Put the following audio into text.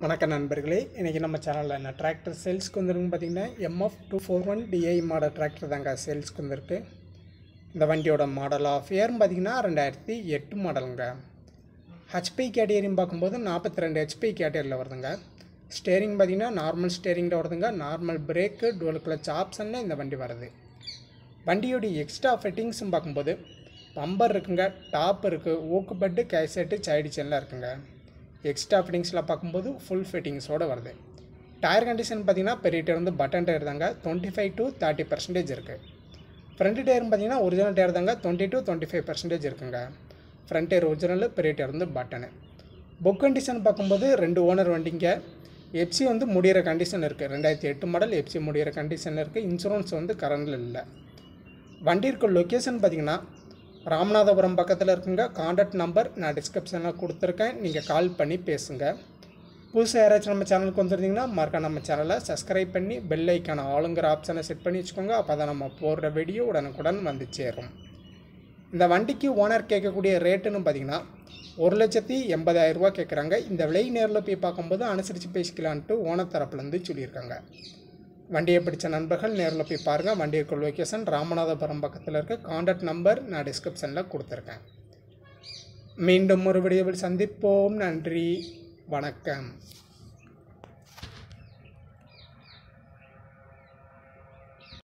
வணக்கம் நண்பர்களே இன்றைக்கி நம்ம சேனலில் என்ன டிராக்டர் சேல்ஸ்க்கு வந்துருக்குன்னு பார்த்தீங்கன்னா MF two four one DI model tractor தாங்க சேல்ஸ்க்கு வந்திருக்கு இந்த வண்டியோட மாடல் ஆஃப் இயர்னு பார்த்தீங்கன்னா ரெண்டாயிரத்தி எட்டு மாடலுங்க ஹெச்பி கேட்டகரின்னு பார்க்கும்போது நாற்பத்தி ரெண்டு ஹெச்பி கேட்டகரியில் வருதுங்க ஸ்டேரிங் பார்த்தீங்கன்னா நார்மல் ஸ்டேரிங்கில் வருதுங்க நார்மல் பிரேக்கு டுவல் கிளச் ஆப்ஷனில் இந்த வண்டி வருது வண்டியோடைய எக்ஸ்ட்ரா ஃபிட்டிங்ஸ்னு பார்க்கும்போது பம்பர் இருக்குங்க டாப் இருக்குது ஊக்கு பெட்டு கேசெட்டு சைடு செல்லாம் இருக்குங்க எக்ஸ்ட்ரா ஃபிட்டிங்ஸில் பார்க்கும்போது ஃபுல் ஃபிட்டிங்ஸோடு வருது டயர் கண்டிஷன் பார்த்தீங்கன்னா பெரிய டயர் வந்து பட்டன் டயர் தாங்க twenty five to thirty percentage இருக்குது ஃப்ரண்ட் டயர்னு பார்த்தீங்கன்னா ஒரிஜினல் டயர் தாங்க twenty to twenty five percentage இருக்குங்க ஃப்ரண்ட் டயர் ஒரிஜினல் பெரிய டயர் வந்து பட்டனு புக் கண்டிஷன் பார்க்கும்போது ரெண்டு ஓனர் வண்டிங்க எப்சி வந்து முடிகிற கண்டிஷன் இருக்குது ரெண்டாயிரத்தி எட்டு மாடல் எப்சி முடிகிற கண்டிஷனில் இருக்குது இன்சூரன்ஸ் வந்து கரண்டில் இல்லை வண்டி இருக்க லொக்கேஷன் பார்த்தீங்கன்னா ராமநாதபுரம் பக்கத்தில் இருக்குங்க காண்டாக்ட் நம்பர் நான் டிஸ்கிரிப்ஷனில் கொடுத்துருக்கேன் நீங்கள் கால் பண்ணி பேசுங்க புதுசாக யாராச்சும் நம்ம சேனலுக்கு வந்துருந்தீங்கன்னா மறக்க நம்ம சேனலை சப்ஸ்கிரைப் பண்ணி பெல் ஐக்கான ஆளுங்கிற ஆப்ஷனை செட் பண்ணி வச்சுக்கோங்க அப்போ தான் நம்ம போடுற வீடியோ உடனுக்குடன் வந்து சேரும் இந்த வண்டிக்கு ஓனர் கேட்கக்கூடிய ரேட்டுன்னு பார்த்தீங்கன்னா ஒரு லட்சத்தி எண்பதாயிரரூபா கேட்குறாங்க இந்த விலை நேரில் போய் பார்க்கும்போது அனுசரித்து பேசிக்கலான்ட்டு ஓனர் தரப்புலேருந்து சொல்லியிருக்காங்க வண்டியை பிடிச்ச நண்பர்கள் நேரில் போய் பாருங்கள் வண்டி இருக்க லொக்கேஷன் ராமநாதபுரம் பக்கத்தில் இருக்க காண்டாக்ட் நம்பர் நான் டிஸ்கிரிப்ஷனில் கொடுத்துருக்கேன் மீண்டும் ஒரு வீடியோவில் சந்திப்போம் நன்றி வணக்கம்